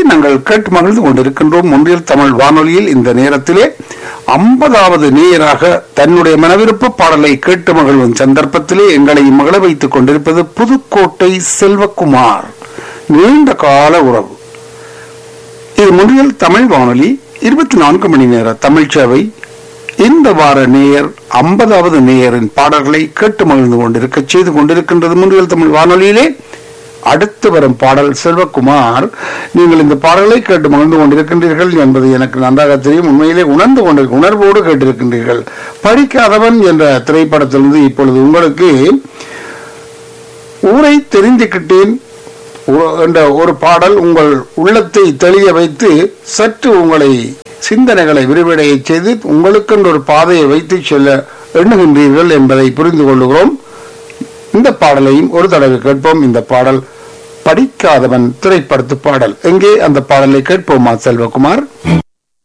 நாங்கள் கேட்டு மகிழ்ந்து கொண்டிருக்கின்றோம் ஒன்றில் தமிழ் வானொலியில் இந்த நேரத்திலே ஐம்பதாவது நேராக தன்னுடைய மனவிருப்ப பாடலை கேட்டு மகிழ்வும் சந்தர்ப்பத்திலே எங்களை மகள வைத்துக் கொண்டிருப்பது புதுக்கோட்டை செல்வகுமார் நீண்ட கால உறவு இது முன்றியல் தமிழ் வானொலி இருபத்தி நான்கு மணி நேர தமிழ் சேவை இந்த வார நேயர் ஐம்பதாவது நேயரின் பாடல்களை கேட்டு மகிழ்ந்து கொண்டிருக்க செய்து கொண்டிருக்கின்றது முன்றியல் தமிழ் வானொலியிலே அடுத்து வரும் பாடல் செல்வகுமார் நீங்கள் இந்த பாடலை கேட்டு மகிழ்ந்து கொண்டிருக்கின்றீர்கள் என்பது எனக்கு நன்றாக தெரியும் உண்மையிலே உணர்ந்து கொண்டு உணர்வோடு கேட்டிருக்கின்றீர்கள் படிக்காதவன் என்ற திரைப்படத்திலிருந்து இப்பொழுது உங்களுக்கு ஊரை தெரிந்துக்கிட்டேன் உ- என்ற ஒரு பாடல் உங்கள் உள்ளத்தை தெளிய வைத்து சற்று உங்களை சிந்தனைகளை விரிவடைய செய்து உங்களுக்கென்று ஒரு பாதையை வைத்து செல்ல எண்ணுகின்றீர்கள் என்பதை புரிந்து கொள்ளுகிறோம் இந்த பாடலையும் ஒரு தடவை கேட்போம் இந்த பாடல் படிக்காதவன் திரைப்படத்து பாடல் எங்கே அந்த பாடலை கேட்போமா செல்வகுமார்